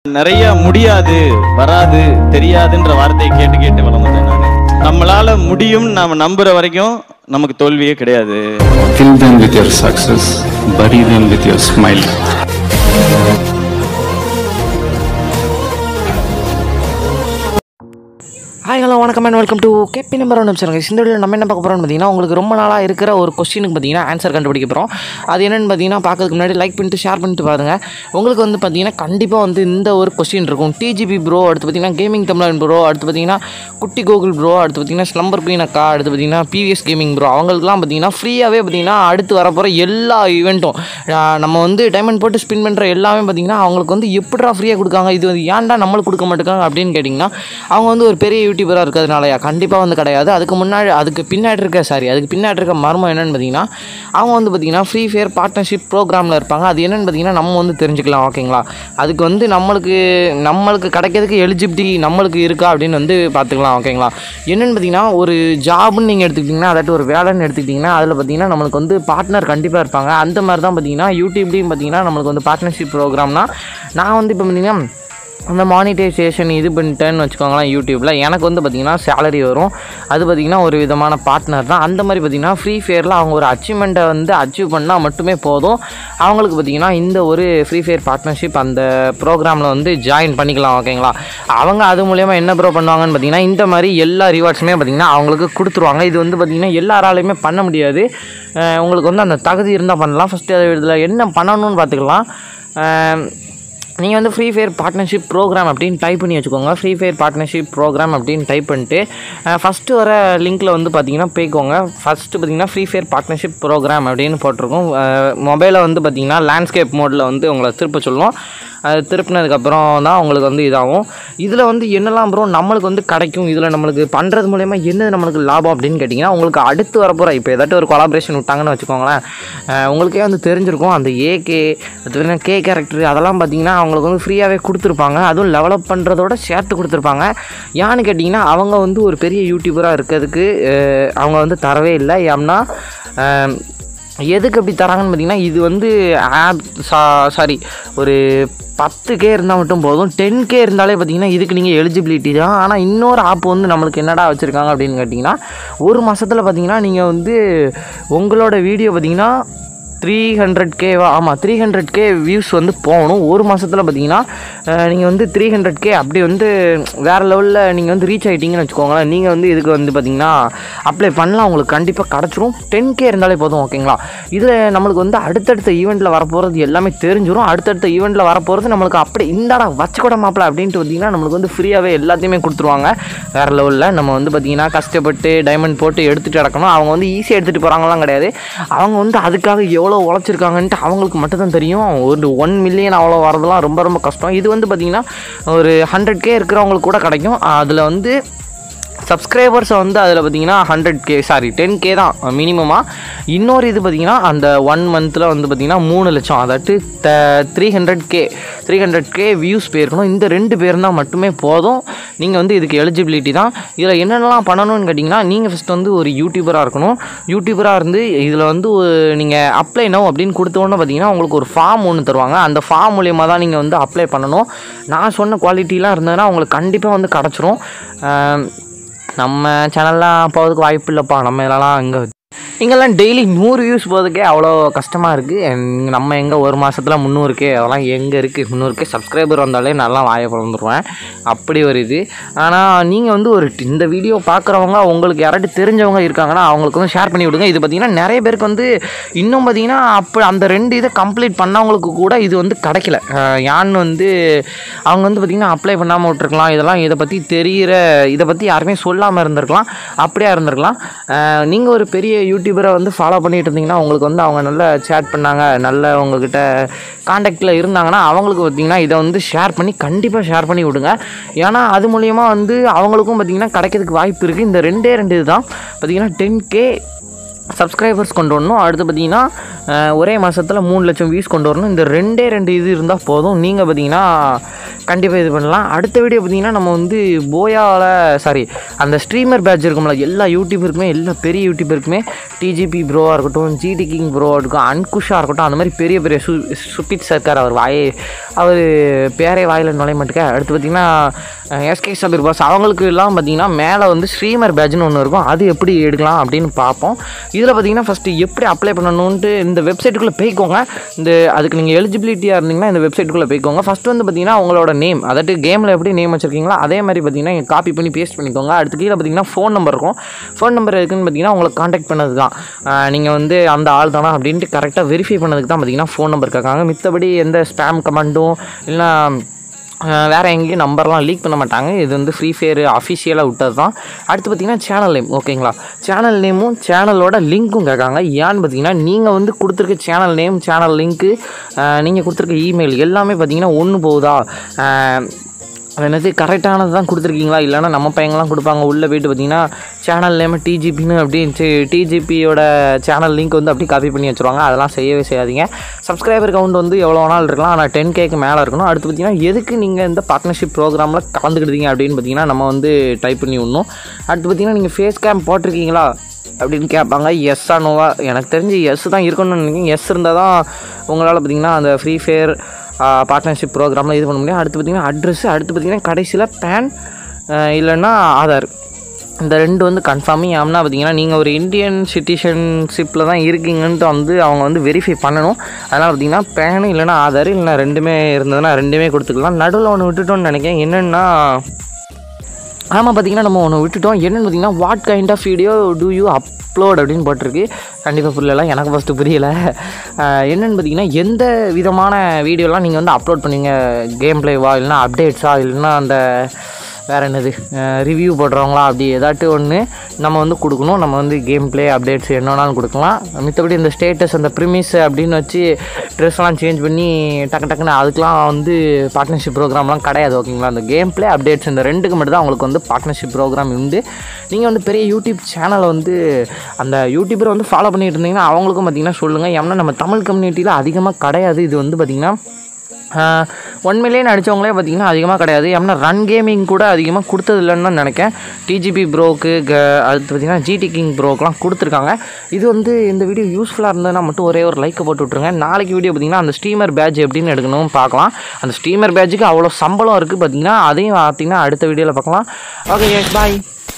நிறைய முடியாது வராது தெரியாதுன்ற வார்த்தையை கேட்டு கேட்டு வளர்ந்தேன் நான் நம்மளால முடியும் நாம நம்புற வரைக்கும் நமக்கு தோல்வியே கிடையாது Kill them with your success, bury them with your smile. Hi hello வணக்கம் and welcome to KP number one வச்சுருங்க இந்த வீடியோ நம்ம என்ன பார்க்க போகிறோம்னு பார்த்தீங்கன்னா உங்களுக்கு ரொம்ப நாளாக இருக்கிற ஒரு கொஸ்டினுக்கு பார்த்தீங்கன்னா ஆன்சர் கண்டுபிடிக்க போகிறோம் அது என்னென்னு பார்த்தீங்கன்னா பார்க்கறதுக்கு முன்னாடி லைக் பண்ணிட்டு ஷேர் பண்ணிட்டு பாருங்கள் உங்களுக்கு வந்து பார்த்தீங்கன்னா கண்டிப்பாக வந்து இந்த ஒரு கொஸ்டின் இருக்கும் டிஜிபி ப்ரோ அடுத்து பார்த்தீங்கன்னா கேமிங் தமிழன் ப்ரோ அடுத்து பார்த்தீங்கன்னா குட்டி கோகுல் ப்ரோ அடுத்து பார்த்தீங்கன்னா ஸ்லம்பர் குயின் அக்கா அடுத்து பார்த்தீங்கன்னா பிவிஎஸ் கேமிங் ப்ரோ அவங்களுக்குலாம் பார்த்தீங்கன்னா ஃப்ரீயாகவே பார்த்தீங்கன்னா அடுத்து வரப்போகிற எல்லா ஈவெண்ட்டும் நம்ம வந்து டைமண்ட் போட்டு ஸ்பின் பண்ணுற எல்லாமே பார்த்தீங்கன்னா அவங்களுக்கு வந்து எப்படிடா ஃப்ரீயாக கொடுக்காங்க இது வந்து ஏன்டா நம்மளுக்கு கொடுக்க மாட்டேங்காங்க அப்படின்னு கேட்டிங்கன்னா அவங்க வந்து ஒரு பெரிய யூடியூபராக இருக்கிறதுனாலயா கண்டிப்பாக வந்து கிடையாது அதுக்கு முன்னாடி அதுக்கு பின்னாடி இருக்க சாரி அதுக்கு பின்னாடி இருக்க மர்மம் என்னென்னு பார்த்தீங்கன்னா அவங்க வந்து பார்த்தீங்கன்னா ஃப்ரீ ஃபயர் பார்ட்னர்ஷிப் ப்ரோக்ராமில் இருப்பாங்க அது என்னென்னு பார்த்தீங்கன்னா நம்ம வந்து தெரிஞ்சுக்கலாம் ஓகேங்களா அதுக்கு வந்து நம்மளுக்கு நம்மளுக்கு கிடைக்கிறதுக்கு எலிஜிபிலிட்டி நம்மளுக்கு இருக்கா அப்படின்னு வந்து பார்த்துக்கலாம் ஓகேங்களா என்னென்னு பார்த்தீங்கன்னா ஒரு ஜாப்னு நீங்கள் எடுத்துக்கிட்டிங்கன்னா அதாட்டு ஒரு வேலைன்னு எடுத்துக்கிட்டிங்கன்னா அதில் பார்த்தீங்கன்னா நம்மளுக்கு வந்து பார்ட்னர் கண்டிப்பாக இருப்பாங்க அந்த மாதிரி தான் பார்த்தீங்கன்னா யூடியூப்லேயும் பார்த்தீங்கன்னா நம்மளுக்கு வந்து பார்ட்னர்ஷிப் ப்ரோக்ராம்னா நான் வந்து இப்போ பார்த்தீங்கன்னா அந்த மானிட்டைசேஷன் இது பண்ணிட்டேன்னு வச்சுக்கோங்களேன் யூடியூப்பில் எனக்கு வந்து பார்த்திங்கன்னா சேலரி வரும் அது பார்த்திங்கன்னா ஒரு விதமான பார்ட்னர் தான் அந்த மாதிரி பார்த்திங்கன்னா ஃப்ரீ ஃபயரில் அவங்க ஒரு அச்சீவ்மெண்ட்டை வந்து அச்சீவ் பண்ணால் மட்டுமே போதும் அவங்களுக்கு பார்த்திங்கன்னா இந்த ஒரு ஃப்ரீ ஃபயர் பார்ட்னர்ஷிப் அந்த ப்ரோக்ராமில் வந்து ஜாயின் பண்ணிக்கலாம் ஓகேங்களா அவங்க அது மூலயமா என்ன ப்ரோ பண்ணுவாங்கன்னு பார்த்திங்கன்னா இந்த மாதிரி எல்லா ரிவார்ட்ஸுமே பார்த்திங்கன்னா அவங்களுக்கு கொடுத்துருவாங்க இது வந்து பார்த்திங்கன்னா எல்லாராலையுமே பண்ண முடியாது அஹ் உங்களுக்கு வந்து அந்த தகுதி இருந்தால் பண்ணலாம் ஃபஸ்ட்டு இதில் என்ன பண்ணணும்னு பார்த்துக்கலாம் நீங்கள் வந்து ஃப்ரீ ஃபயர் பார்ட்னர்ஷிப் ப்ரோக்ராம் அப்படின்னு டைப் பண்ணி வச்சுக்கோங்க ஃப்ரீ ஃபயர் பார்ட்னர்ஷிப் ப்ரோக்ராம் அப்படின்னு டைப் பண்ணிட்டு ஃபஸ்ட்டு வர லிங்க்கில் வந்து பார்த்தீங்கன்னா போய்க்கோங்க ஃபஸ்ட்டு பார்த்தீங்கன்னா ஃப்ரீ ஃபயர் பார்ட்னர்ஷிப் ப்ரோக்ராம் அப்படின்னு போட்டிருக்கோம் மொபைலை வந்து பார்த்தீங்கன்னா லேண்ட்ஸ்கேப் மோடில் வந்து உங்களை திருப்ப சொல்லுவோம் அது திருப்பினதுக்கப்புறம் தான் உங்களுக்கு வந்து இதாகும் இதில் வந்து என்னெல்லாம் ப்ரோ நம்மளுக்கு வந்து கிடைக்கும் இதில் நம்மளுக்கு பண்ணுறது மூலயமா என்ன நம்மளுக்கு லாபம் அப்படின்னு கேட்டிங்கன்னா உங்களுக்கு அடுத்து வரப்போகிற இப்போ ஏதாட்டும் ஒரு கொலாபரேஷன் விட்டாங்கன்னு வச்சுக்கோங்களேன் அஹ் உங்களுக்கே வந்து தெரிஞ்சிருக்கும் அந்த ஏகே அது கே கேரக்டர் அதெல்லாம் பார்த்தீங்கன்னா அவங்களுக்கு வந்து ஃப்ரீயாகவே கொடுத்துருப்பாங்க அதுவும் டெவலப் பண்ணுறதோட சேர்த்து கொடுத்துருப்பாங்க ஏன்னு கேட்டிங்கன்னா அவங்க வந்து ஒரு பெரிய யூடியூபராக இருக்கிறதுக்கு அஹ் அவங்க வந்து தரவே இல்லை ஏன்னா அஹ் எதுக்கு அப்படி தராங்கன்னு பார்த்தீங்கன்னா இது வந்து ஆப் சா சாரி ஒரு பத்து கே இருந்தால் மட்டும் போதும் டென் கே இருந்தாலே பார்த்தீங்கன்னா இதுக்கு நீங்கள் எலிஜிபிலிட்டி தான் ஆனால் இன்னொரு ஆப் வந்து நம்மளுக்கு என்னடா வச்சுருக்காங்க அப்படின்னு கேட்டிங்கன்னா ஒரு மாதத்தில் பார்த்தீங்கன்னா நீங்கள் வந்து உங்களோட வீடியோ பார்த்தீங்கன்னா த்ரீ ஹண்ட்ரட் கேவா ஆமாம் த்ரீ ஹண்ட்ரட் கே வியூஸ் வந்து போகணும் ஒரு மாதத்தில் பார்த்தீங்கன்னா நீங்கள் வந்து த்ரீ ஹண்ட்ரட் கே அப்படி வந்து வேறு லெவலில் நீங்கள் வந்து ரீச் ஆகிட்டீங்கன்னு வச்சுக்கோங்களேன் நீங்கள் வந்து இதுக்கு வந்து பார்த்தீங்கன்னா அப்ளை பண்ணலாம் உங்களுக்கு கண்டிப்பாக கிடச்சிரும் டென் கே இருந்தாலே போதும் ஓகேங்களா இதில் நம்மளுக்கு வந்து அடுத்தடுத்த ஈவெண்ட்டில் வரப்போகிறது எல்லாமே தெரிஞ்சிடும் அடுத்தடுத்த ஈவெண்ட்டில் வரப்போகிறது நம்மளுக்கு அப்படி இந்தாடா வச்சுக்கூட மாப்பிள அப்படின்ட்டு பார்த்தீங்கன்னா நம்மளுக்கு வந்து ஃப்ரீயாகவே எல்லாத்தையுமே கொடுத்துருவாங்க வேறு லெவலில் நம்ம வந்து பார்த்தீங்கன்னா கஷ்டப்பட்டு டைமண்ட் போட்டு எடுத்துகிட்டு நடக்கணும் அவங்க வந்து ஈஸியாக எடுத்துகிட்டு போகிறாங்களாம் கிடையாது அவங்க வந்து அதுக்காக எவ்வளோ உழைச்சிருக்காங்கன்ட்டு அவங்களுக்கு மட்டும்தான் தெரியும் ஒரு ஒன் மில்லியன் அவ்வளோ வரதெல்லாம் ரொம்ப ரொம்ப கஷ்டம் இது வந்து பார்த்திங்கன்னா ஒரு ஹண்ட்ரட் கே இருக்கிறவங்களுக்கு கூட கிடைக்கும் அதில் வந்து சப்ஸ்கிரைபர்ஸை வந்து அதில் பார்த்தீங்கன்னா hundred K sorry ten K தான் மினிமமாக இன்னொரு இது பார்த்தீங்கன்னா அந்த ஒன் மந்தில் வந்து பார்த்தீங்கன்னா மூணு லட்சம் அதாட்டு the three hundred K three hundred K views போயிருக்கணும் இந்த ரெண்டு பேர் தான் மட்டுமே போதும் நீங்கள் வந்து இதுக்கு எலிஜிபிலிட்டி தான் இதில் என்னென்னலாம் பண்ணணும்னு கேட்டிங்கன்னா நீங்கள் ஃபஸ்ட் வந்து ஒரு யூடியூபராக இருக்கணும் யூடியூபராக இருந்து இதில் வந்து நீங்கள் அப்ளை நோ அப்படின்னு கொடுத்தோன்னே பார்த்தீங்கன்னா உங்களுக்கு ஒரு ஃபார்ம் ஒன்று தருவாங்க அந்த ஃபார்ம் மூலியமாக தான் நீங்கள் வந்து அப்ளை பண்ணணும் நான் சொன்ன குவாலிட்டிலாம் இருந்ததுன்னா உங்களுக்கு கண்டிப்பாக வந்து கிடச்சிரும் நம்ம சேனல்லாம் போகிறதுக்கு வாய்ப்பு இல்லைப்பா நம்ம இதெல்லாம் இங்கே இங்கெல்லாம் டெய்லி நூறு வியூஸ் போகிறதுக்கே அவ்வளோ கஷ்டமாக இருக்குது நம்ம எங்கே ஒரு மாதத்தில் முந்நூறுக்கே அதெல்லாம் எங்கே இருக்குது முந்நூறுக்கே சப்ஸ்கிரைபர் வந்தாலே நல்லா வாயை பிறந்துருவேன் அப்படி ஒரு இது ஆனால் நீங்கள் வந்து ஒரு இந்த வீடியோ பார்க்குறவங்க உங்களுக்கு யாராட்டி தெரிஞ்சவங்க இருக்காங்கன்னா அவங்களுக்கு வந்து ஷேர் பண்ணி விடுங்க இது பார்த்திங்கன்னா நிறைய பேருக்கு வந்து இன்னும் பார்த்திங்கன்னா அப்போ அந்த ரெண்டு இதை கம்ப்ளீட் பண்ணவங்களுக்கு கூட இது வந்து கிடைக்கல அஹ் யான்னு வந்து அவங்க வந்து பார்த்திங்கன்னா அப்ளை பண்ணாமல் விட்டுருக்கலாம் இதெல்லாம் இதை பற்றி தெரிகிற இதை பற்றி யாருமே சொல்லாமல் இருந்திருக்கலாம் அப்படியே இருந்திருக்கலாம் நீங்கள் ஒரு பெரிய யூடியூபரை வந்து ஃபாலோ பண்ணிட்டு இருந்தீங்கன்னா உங்களுக்கு வந்து அவங்க நல்ல சேட் பண்ணாங்க நல்ல உங்ககிட்ட காண்டாக்டில் இருந்தாங்கன்னா அவங்களுக்கு பார்த்தீங்கன்னா இதை வந்து ஷேர் பண்ணி கண்டிப்பாக ஷேர் பண்ணி விடுங்க ஏன்னா அது மூலயமா வந்து அவங்களுக்கும் பார்த்தீங்கன்னா கிடைக்கிறதுக்கு வாய்ப்பு இருக்குது இந்த ரெண்டே ரெண்டு இதுதான் பார்த்தீங்கன்னா டென் கே சப்ஸ்கிரைபர்ஸ் கொண்டு வரணும் அடுத்து பார்த்தீங்கன்னா அஹ், ஒரே மாதத்தில் மூணு லட்சம் வியூஸ் கொண்டு வரணும் இந்த ரெண்டே ரெண்டு இது இருந்தால் போதும் நீங்கள் பார்த்தீங்கன்னா கண்டிப்பாக இது பண்ணலாம் அடுத்த வீடியோ பார்த்தீங்கன்னா நம்ம வந்து போயாவில் சாரி அந்த ஸ்ட்ரீமர் பேட்ச் இருக்கும்ல எல்லா யூடியூபருக்குமே எல்லா பெரிய யூடியூபருக்குமே டிஜிபி ப்ரோவாக இருக்கட்டும் ஜிடி கிங் ப்ரோவாக இருக்கட்டும் அன்குஷாக இருக்கட்டும் அந்த மாதிரி பெரிய பெரிய சு சுப்பிட் சர்க்கார் அவர் வாயே அவர் பேரே வாயில் நுழைய மாட்டேங்க அடுத்து பார்த்தீங்கன்னா எஸ்கே சபீர் பாஸ் அவங்களுக்கு எல்லாம் பார்த்தீங்கன்னா மேலே வந்து ஸ்ட்ரீமர் பேட்ச்னு ஒன்று இருக்கும் அது எப்படி எடுக்கலாம் அப்படின்னு பார்ப்போம் இதில் பார்த்தீங்கன்னா ஃபஸ்ட்டு எப்படி அப்ளை பண்ணணுன்ட்டு இந்த வெப்சைட்டுக்குள்ளே போய்க்கோங்க இந்த அதுக்கு நீங்கள் எலிஜிபிலிட்டியாக இருந்தீங்கன்னா இந்த வெப்சைட்டுக்குள்ளே போய்க்கோங்க ஃபஸ்ட்டு வந்து பார்த்தீங்கன்னா உங்களோட நேம் அதாவது கேமில் எப்படி நேம் வச்சுருக்கீங்களோ அதே மாதிரி பார்த்தீங்கன்னா காப்பி பண்ணி பேஸ்ட் பண்ணிக்கோங்க அடுத்து கீழே பார்த்தீங்கன்னா ஃபோன் நம்பர் இருக்கும் ஃபோன் நம்பர் எதுக்குன்னு பார்த்தீங்கன்னா உங்களை காண்டாக்ட் பண்ணது தான் நீங்கள் வந்து அந்த ஆள் தானா அப்படின்ட்டு கரெக்டாக வெரிஃபை பண்ணதுக்கு தான் பார்த்தீங்கன்னா ஃபோன் நம்பர் கேட்காங்க மித்தபடி எந்த ஸ்பேம் கமெண்டும் இல்லைனா வேறு எங்கேயும் நம்பர்லாம் லீக் பண்ண மாட்டாங்க இது வந்து ஃப்ரீ ஃபயர் அஃபிஷியலாக விட்டது தான் அடுத்து பார்த்தீங்கன்னா சேனல் நேம் ஓகேங்களா சேனல் நேமும் சேனலோட லிங்க்கும் கேட்காங்க ஏன்னு பார்த்தீங்கன்னா நீங்கள் வந்து கொடுத்துருக்க சேனல் நேம் சேனல் லிங்க்கு நீங்கள் கொடுத்துருக்க இமெயில் எல்லாமே பார்த்தீங்கன்னா ஒன்று போகுதா அஹ், அது என்னது கரெக்டானது தான் கொடுத்துருக்கீங்களா இல்லைன்னா நம்ம பையங்களாம் கொடுப்பாங்க உள்ளே போயிட்டு பார்த்தீங்கன்னா சேனல் நேம் டிஜிபின்னு அப்படின்னு டிஜிபியோட சேனல் லிங்க் வந்து அப்படியே காப்பி பண்ணி வச்சுருவாங்க அதெல்லாம் செய்யவே செய்யாதீங்க சப்ஸ்கிரைபர் கவுண்ட் வந்து எவ்வளோ வேணாலும் இருக்கலாம் ஆனால் டென் கேக்கு மேலே இருக்கணும் அடுத்து பார்த்தீங்கன்னா எதுக்கு நீங்கள் இந்த பார்ட்னர்ஷிப் ப்ரோக்ராமில் கலந்துக்கிட்டீங்க அப்படின்னு பார்த்தீங்கன்னா நம்ம வந்து டைப் பண்ணி விடணும் அடுத்து பார்த்தீங்கன்னா நீங்கள் ஃபேஸ் கேம் போட்டிருக்கீங்களா அப்படின்னு கேட்பாங்க எஸ்ஸா நோவா எனக்கு தெரிஞ்சு எஸ் தான் இருக்கணும்னு நினைக்கிறேன் எஸ் இருந்தால் தான் உங்களால் பார்த்தீங்கன்னா அந்த ஃப்ரீ ஃபயர் பார்ட்னர்ஷிப் ப்ரோக்ராமில் இது பண்ண முடியும் அடுத்து பார்த்தீங்கன்னா அட்ரஸ் அடுத்து பார்த்தீங்கன்னா கடைசியில் பேன் இல்லைன்னா ஆதார் இந்த ரெண்டு வந்து கன்ஃபார்ம் ஏன்னா பார்த்தீங்கன்னா நீங்கள் ஒரு இந்தியன் சிட்டிசன்ஷிப்பில் தான் இருக்கீங்கன்ட்டு வந்து அவங்க வந்து வெரிஃபை பண்ணணும் அதனால் பார்த்தீங்கன்னா பேனு இல்லைன்னா ஆதார் இல்லைனா ரெண்டுமே இருந்ததுன்னா ரெண்டுமே கொடுத்துக்கலாம் நடுவில் ஒன்று விட்டுட்டோம்னு நினைக்கிறேன் என்னென்னா ஆமாம் பார்த்தீங்கன்னா நம்ம ஒன்று விட்டுட்டோம் என்னென்னு பார்த்தீங்கன்னா what kind of video do you upload அப்படின்னு போட்டிருக்கு கண்டிப்பாக புரியல எனக்கு ஃபஸ்ட்டு புரியல அஹ் என்னென்னு பார்த்தீங்கன்னா எந்த விதமான வீடியோலாம் நீங்கள் வந்து அப்லோட் பண்ணுவீங்க கேம் பிளேவா இல்லைன்னா அப்டேட்ஸா இல்லைன்னா அந்த வேறு என்னது ரிவ்யூ போடுறவங்களா அப்படி ஏதாட்டும் ஒன்று நம்ம வந்து கொடுக்கணும் நம்ம வந்து கேம் ப்ளே அப்டேட்ஸ் என்ன வேணாலும் கொடுக்கலாம் மித்தபடி இந்த ஸ்டேட்டஸ் அந்த ப்ரிமிஸ் அப்படின்னு வச்சு ட்ரெஸ்லாம் சேஞ்ச் பண்ணி டக்கு டக்குன்னு அதுக்கெலாம் வந்து பார்ட்னர்ஷிப் ப்ரோக்ராம்லாம் கிடையாது ஓகேங்களா அந்த கேம் ப்ளே அப்டேட்ஸ் இந்த ரெண்டுக்கு மட்டும் தான் உங்களுக்கு வந்து பார்ட்னர்ஷிப் ப்ரோக்ராம் உண்டு நீங்கள் வந்து பெரிய யூடியூப் சேனலை வந்து அந்த யூடியூபரை வந்து ஃபாலோ பண்ணிட்டு இருந்தீங்கன்னா அவங்களுக்கும் பார்த்தீங்கன்னா சொல்லுங்கள் ஏன்னா நம்ம தமிழ் கம்யூனிட்டியில் அதிகமாக கிடையாது இது வந்து பார்த்திங்கன்னா ஒன் மில்லியன் அடித்தவங்களே பார்த்தீங்கன்னா அதிகமாக கிடையாது ஏன்னா ரன் கேமிங் கூட அதிகமாக கொடுத்தது இல்லைன்னு தான் நினைக்கிறேன் டிஜிபி ப்ரோக்கு க அடுத்து பார்த்தீங்கன்னா ஜிடி கிங் ப்ரோக்கெலாம் கொடுத்துருக்காங்க இது வந்து இந்த வீடியோ யூஸ்ஃபுல்லாக இருந்ததுன்னா மட்டும் ஒரே ஒரு லைக்கை போட்டு விட்ருங்க நாளைக்கு வீடியோ பார்த்தீங்கன்னா அந்த ஸ்டீமர் பேட்ச் எப்படின்னு எடுக்கணும் பார்க்கலாம் அந்த ஸ்டீமர் பேட்சுக்கு அவ்வளோ சம்பளம் இருக்குது பார்த்தீங்கன்னா அதையும் பார்த்தீங்கன்னா அடுத்த வீடியோவில் பார்க்கலாம் ஓகே பாய்